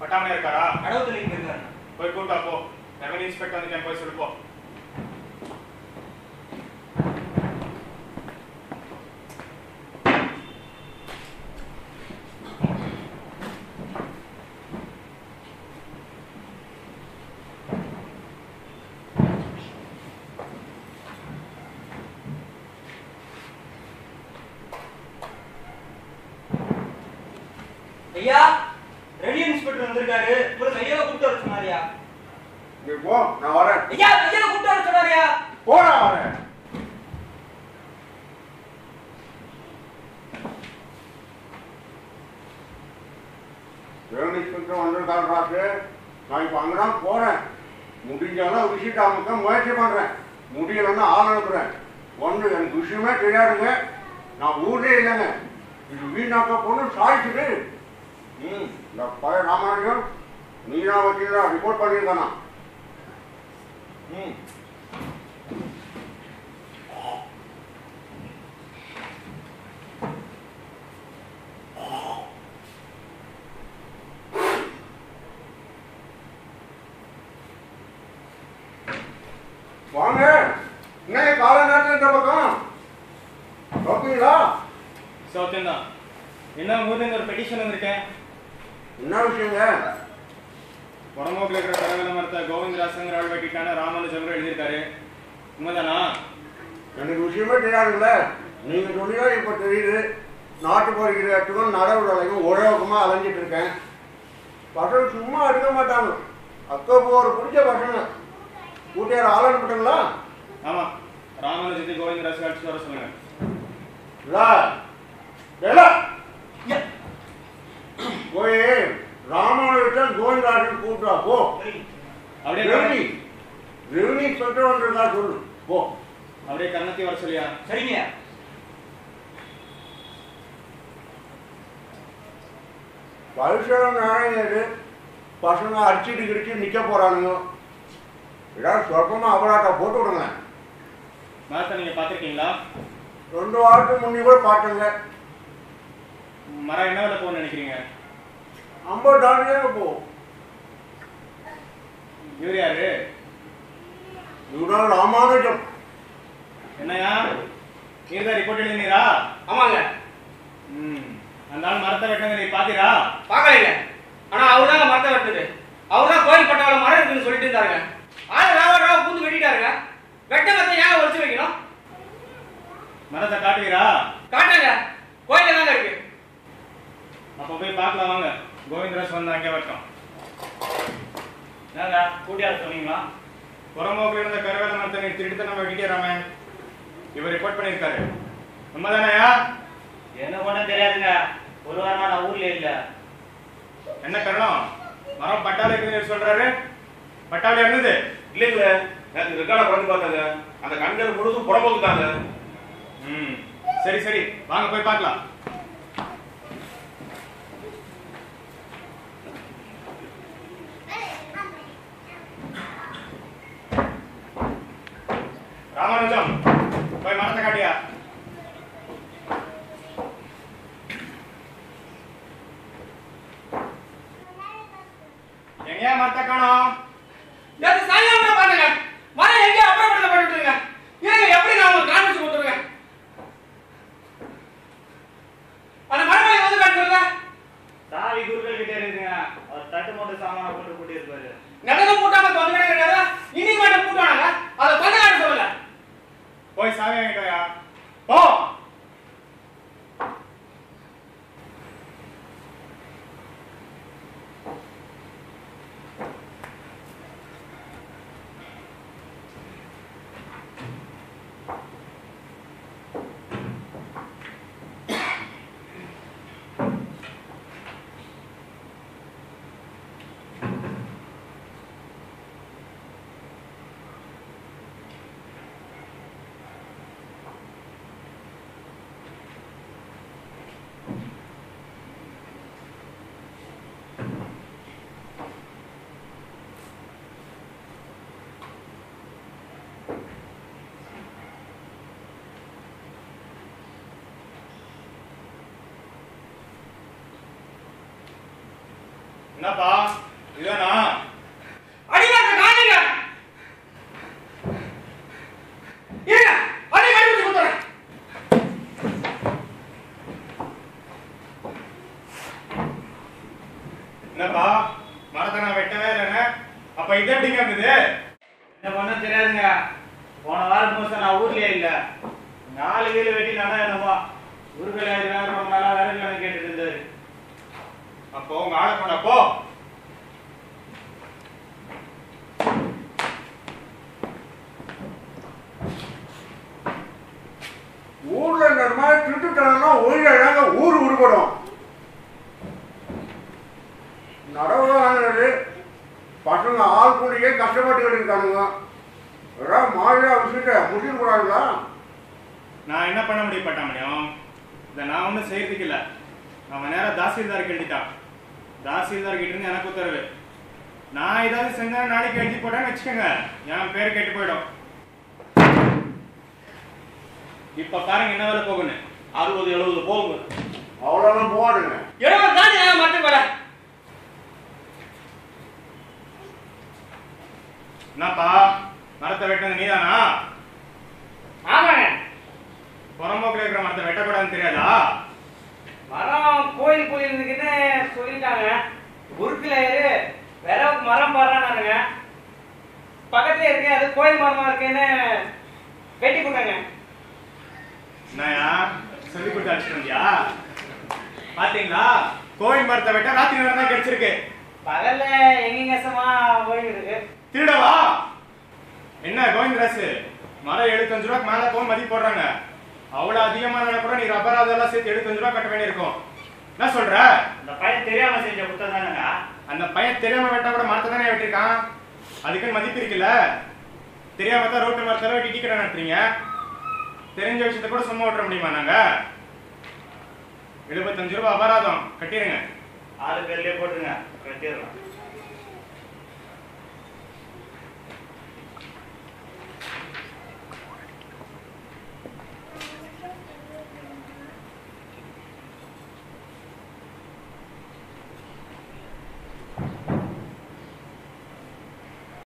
பட்டாமலே இருக்காரா அடவுத்துல இங்க இருக்காரு போய் கூட்டா போ ரெவன்யூ இன்ஸ்பெக்டர் வந்து போய் சொல்லு போ ஐயா ரெடி இன்ஸ்பெக்டர் வந்திருக்காரு உங்களுக்கு ஐயாவை கூப்பிட்டு வர சொன்னாரியா நீ போ நான் வரேன் ஐயா ஐயாவை கூப்பிட்டு வர சொன்னாரியா போடா வரேன் ரெவன்யூ இன்ஸ்பெக்டர் வந்திருக்காரு நான் இப்போ அங்கே தான் போகிறேன் முடிஞ்சாலும் விசிட் அவங்க முயற்சி பண்ணுறேன் முடியலைன்னா ஆள் அனுப்புகிறேன் ஒன்று எனக்கு விஷயமே தெரியாதுங்க நான் ஊர்லேயே இல்லைங்க இது வீணாக்க பொண்ணு சாய்ச்சிட்டு ம் இந்த பழைய ராமானுஜம் நீனா வக்கீலா ரிப்போர்ட் பண்ணியிருக்கானா ம் வாங்க என்ன காலை நேரத்தில் இந்த பக்கம் ஓகேங்களா சௌத்தியம் தான் என்ன ஊர்ல இருந்து ஒரு பெட்டிஷன் வந்திருக்கேன் என்ன விஷயங்க புறமோக்கில் இருக்கிற கடவுள மரத்தை கோவிந்தராசங்கிற ஆள் வெட்டிட்டான ராமானுஜம் எழுதியிருக்காரு உண்மைதானா எனக்கு விஷயமே தெரியாதுல்ல நீங்க சொல்லிதான் இப்ப தெரியுது நாட்டு போகிறதுக்கும் நடவுடலையும் உழவுக்குமா அலைஞ்சிட்டு இருக்கேன் பசங்க சும்மா எடுக்க மாட்டாங்க அக்கா போற பிடிச்ச பசங்க கூட்டியார் ஆள் அனுப்பிட்டுங்களா ஆமா ராமானுஜத்தை கோவிந்தராசன் அடிச்சு வர சொல்லுங்க இல்ல இல்ல போய் ராமானுஜன் கோவிந்தராஜன் கூப்பிட்டா போ அப்படியே ரெவனி ரெவனி இன்ஸ்பெக்டர் வந்திருக்கா சொல்லு போ அப்படியே கர்ணத்தை வர சொல்லியா சரிங்க பரிசோதனை நாளைக்கு பசங்க அடிச்சுட்டு கிடிச்சு நிக்க போறானுங்க ஏதாவது சொற்பமா அபராட்டம் போட்டு விடுங்க மரத்தை நீங்க பாத்திருக்கீங்களா ரெண்டு வாரத்துக்கு முன்னே கூட பார்த்தேங்க மரம் என்ன வேலை போகணும்னு நினைக்கிறீங்க ஐம்பது டாலரே போ இவர் யாரு இவனால் ராமானுஜம் என்னையா நீர் தான் ரிப்போர்ட் எழுதினீரா ஆமாங்க ம் அந்த ஆள் மரத்தை வெட்டினதை நீ பாத்தீரா பார்க்கலைங்க ஆனா அவர் தாங்க மரத்தை வெட்டுது அவர் தான் கோயில் பட்டாள மரம் இருக்குன்னு சொல்லிட்டு இருந்தாருங்க ஆளு ராவ ராவ பூந்து வெட்டிட்டாருங்க வெட்ட மரத்தை ஏன் ஒழிச்சு வைக்கணும் மரத்தை காட்டுவீரா காட்டுங்க கோயில தாங்க இருக்கு அப்ப போய் பார்க்கலாம் வாங்க கோவிந்தராஜ் வந்து அங்கே வரட்டும் என்னங்க கூட்டியார் சொன்னீங்களா புறமோக்கில் இருந்த கருவேல மரத்தை நீ திருட்டு நம்ம வெட்டிக்கிறாமே இவர் ரிப்போர்ட் பண்ணியிருக்காரு உண்மைதானயா என்ன பண்ண தெரியாதுங்க ஒரு வாரமா நான் ஊர்ல இல்ல என்ன கருணம் மரம் பட்டாளி இருக்குன்னு சொல்றாரு பட்டாளி இருந்தது இல்லைங்களே நேற்று ரெக்கார்டா பண்ணி பார்த்தாங்க அந்த கண்கள் முழுதும் புறம்போக்கு தாங்க ம் சரி சரி வாங்க போய் பார்க்கலாம் ராமானுஜம் போய் மரத்தை காட்டியா எங்கேயா மரத்தை காணோம் நேற்று சாயங்காலம் பாருங்க மரம் எங்கே அப்புறப்படுத்த பண்ணிட்டுருங்க இருங்க எப்படி நான் உங்களுக்கு கான்ஃபரன்ஸ் கொடுத்துருங்க அந்த மரமலை வந்து காட்டுங்க சாவி குருக்கள் கிட்டே இருக்குங்க அவர் தட்டு மூட்டை சாமான போட்டு கூட்டி இருப்பாரு நடக்க பூட்டாம தொந்தரவு கிடையாது இன்னைக்கு மட்டும் பூட்டானாங்க அதை கொஞ்ச காட்ட சொல்லல என்னப்பா இதுதானா அடிவாங்க காணுங்க இருங்க அடி கண்டுபிடிச்சு கொடுத்துறேன் என்னப்பா மரத்தை நான் வெட்டவே இல்லைங்க அப்ப இது எப்படிங்க இருந்தது என்ன பண்ண தெரியாதுங்க போன வாரம் முழுசா நான் ஊர்லயே இல்ல நாலு வீடு வெட்டி நட என்னவா ஊருக்குள்ள வேற ரொம்ப நாளா வேற வேணும் கேட்டுட்டு இருந்தாரு அப்போ உங்க ஆளை கொண்ட போ ஊர்ல இந்த மாதிரி திருட்டுத்தனம்னா ஒழியாங்க ஊர் உருப்படும் நடவானது பசங்க ஆள் கூடியே கஷ்டப்பட்டுக்கிட்டு இருக்கானுங்க ஏதாவது மாதிரியா விஷயத்த முடிக்க கூடாதுங்களா நான் என்ன பண்ண முடியும் பட்டாமணியம் இதை நான் ஒன்றும் செய்யறதுக்கு இல்லை அவன் நேரம் தாசில்தாருக்கு எழுதிட்டான் தாசில்தார் கிட்ட இருந்து எனக்கு உத்தரவு நான் ஏதாவது செஞ்சா நாளைக்கு எழுதி போட்டேன்னு வச்சுக்கோங்க என் பேர் கெட்டு போயிடும் இப்ப பாருங்க என்ன வேலை போகுன்னு அறுபது எழுபது போகுங்க அவ்வளோலாம் போகாதுங்க எழுபது தான் நான் மட்டும் வரேன் என்னப்பா மரத்தை வெட்டினது நீதானா ஆமாங்க புறம்போக்கில் இருக்கிற மரத்தை வெட்டக்கூடாதுன்னு தெரியாதா மரம் கோயில் கோயிலுக்குன்னு சொல்லிட்டாங்க குறுக்குல இரு வேற மரம் பாடுறானுங்க பக்கத்துல இருக்கு அது கோயில் மரமா இருக்குன்னு வெட்டி கொடுங்க என்னயா சொல்லி கொடுத்து அடிச்சிருந்தியா பாத்தீங்களா கோயில் மரத்தை வெட்ட ராத்திரி நேரம் தான் கிடைச்சிருக்கு பகல்ல எங்கெங்க சமா ஓய்வு இருக்கு திருடவா என்ன கோவிந்தராசு மரம் எழுபத்தஞ்சு ரூபாய்க்கு மேல போன் மதிப்பு போடுறாங்க அவ்வளவு அதிகமான கூட நீ ரப்பர் அதெல்லாம் சேர்த்து எழுபத்தஞ்சு ரூபாய் கட்ட வேண்டியிருக்கும் என்ன சொல்ற இந்த பையன் தெரியாம செஞ்ச குத்தம் தானுங்க அந்த பையன் தெரியாம வெட்டா கூட மரத்தை தானே வெட்டிருக்கான் அதுக்குன்னு மதிப்பு இருக்குல்ல தெரியாம தான் ரோட்டு மரத்துல வெட்டி டீ கடை நடத்துறீங்க தெரிஞ்ச விஷயத்த கூட சும்மா விட்டுற முடியுமா நாங்க எழுபத்தஞ்சு ரூபாய் அபராதம் கட்டிருங்க ஆறு பேர்லயே போட்டுருங்க கட்டிடலாம்